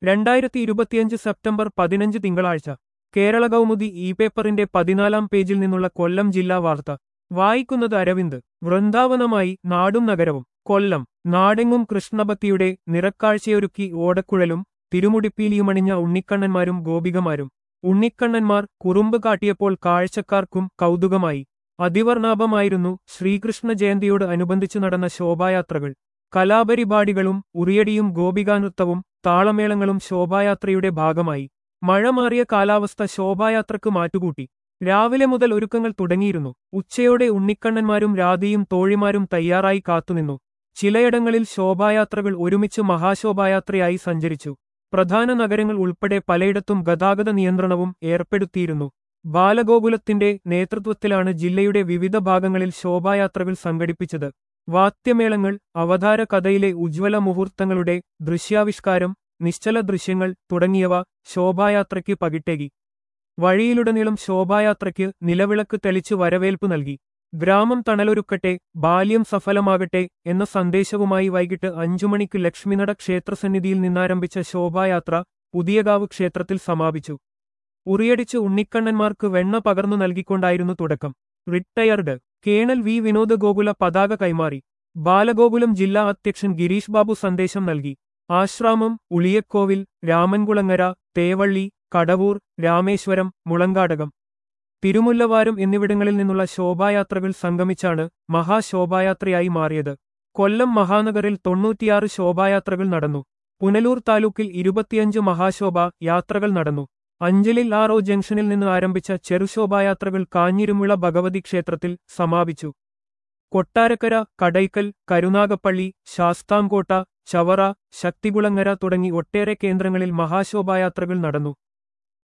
രണ്ടായിരത്തി ഇരുപത്തിയഞ്ച് സെപ്റ്റംബർ പതിനഞ്ച് തിങ്കളാഴ്ച കേരള കൗമുദി ഇ പേപ്പറിന്റെ പതിനാലാം പേജിൽ നിന്നുള്ള കൊല്ലം ജില്ലാ വാർത്ത വായിക്കുന്നത് അരവിന്ദ് വൃന്ദാവനമായി നാടും നഗരവും കൊല്ലം നാടെങ്ങും കൃഷ്ണഭക്തിയുടെ നിറക്കാഴ്ചയൊരുക്കി ഓടക്കുഴലും തിരുമുടിപ്പീലിയുമണിഞ്ഞ ഉണ്ണിക്കണ്ണന്മാരും ഗോപികമാരും ഉണ്ണിക്കണ്ണന്മാർ കുറുമ്പ് കാട്ടിയപ്പോൾ കാഴ്ചക്കാർക്കും കൗതുകമായി അതിവർണാഭമായിരുന്നു ശ്രീകൃഷ്ണ ജയന്തിയോട് അനുബന്ധിച്ചു നടന്ന ശോഭായാത്രകൾ കലാപരിപാടികളും ഉറിയടിയും ഗോപികാനൃത്തവും താളമേളങ്ങളും ശോഭായാത്രയുടെ ഭാഗമായി മഴ മാറിയ കാലാവസ്ഥ ശോഭായാത്രക്ക് മാറ്റുകൂട്ടി രാവിലെ മുതൽ ഒരുക്കങ്ങൾ തുടങ്ങിയിരുന്നു ഉച്ചയോടെ ഉണ്ണിക്കണ്ണന്മാരും രാധയും തോഴിമാരും തയ്യാറായി കാത്തുനിന്നു ചിലയിടങ്ങളിൽ ശോഭായാത്രകൾ ഒരുമിച്ച് മഹാശോഭായാത്രയായി സഞ്ചരിച്ചു പ്രധാന നഗരങ്ങൾ ഉൾപ്പെടെ പലയിടത്തും ഗതാഗത നിയന്ത്രണവും ഏർപ്പെടുത്തിയിരുന്നു ബാലഗോകുലത്തിന്റെ നേതൃത്വത്തിലാണ് ജില്ലയുടെ വിവിധ ഭാഗങ്ങളിൽ ശോഭായാത്രകൾ സംഘടിപ്പിച്ചത് വാദ്യമേളങ്ങൾ അവതാര കഥയിലെ ഉജ്ജ്വല മുഹൂർത്തങ്ങളുടെ ദൃശ്യാവിഷ്കാരം നിശ്ചല ദൃശ്യങ്ങൾ തുടങ്ങിയവ ശോഭായാത്രയ്ക്ക് പകിട്ടേകി വഴിയിലുടനീളം ശോഭായാത്രയ്ക്ക് നിലവിളക്ക് തെളിച്ചു വരവേൽപ്പ് നൽകി ഗ്രാമം തണലൊരുക്കട്ടെ ബാല്യം സഫലമാകട്ടെ എന്ന സന്ദേശവുമായി വൈകിട്ട് അഞ്ചുമണിക്ക് ലക്ഷ്മിനട ക്ഷേത്രസന്നിധിയിൽ നിന്നാരംഭിച്ച ശോഭായാത്ര പുതിയകാവ് ക്ഷേത്രത്തിൽ സമാപിച്ചു ഉറിയടിച്ച് ഉണ്ണിക്കണ്ണന്മാർക്ക് വെണ്ണ പകർന്നു നൽകിക്കൊണ്ടായിരുന്നു തുടക്കം റിട്ടയർഡ് കേണൽ വി വിനോദ ഗോകുല പതാക കൈമാറി ബാലഗോകുലം ജില്ലാ അധ്യക്ഷൻ ഗിരീഷ് ബാബു സന്ദേശം നൽകി ആശ്രാമം ഉളിയക്കോവിൽ രാമൻകുളങ്ങര തേവള്ളി കടവൂർ രാമേശ്വരം മുളങ്കാടകം തിരുമുല്ലവാരം എന്നിവിടങ്ങളിൽ നിന്നുള്ള ശോഭായാത്രകൾ സംഗമിച്ചാണ് മഹാശോഭായാത്രയായി മാറിയത് കൊല്ലം മഹാനഗറിൽ തൊണ്ണൂറ്റിയാറ് ശോഭായാത്രകൾ നടന്നു പുനലൂർ താലൂക്കിൽ ഇരുപത്തിയഞ്ച് മഹാശോഭ യാത്രകൾ നടന്നു അഞ്ചലിൽ ആർ ഒ ജംഗ്ഷനിൽ നിന്ന് ആരംഭിച്ച ചെറുശോഭായാത്രകൾ കാഞ്ഞിരുമുള ഭഗവതി ക്ഷേത്രത്തിൽ സമാപിച്ചു കൊട്ടാരക്കര കടയ്ക്കൽ കരുനാഗപ്പള്ളി ശാസ്താംകോട്ട ചവറ ശക്തികുളങ്ങര തുടങ്ങി ഒട്ടേറെ കേന്ദ്രങ്ങളിൽ മഹാശോഭായാത്രകൾ നടന്നു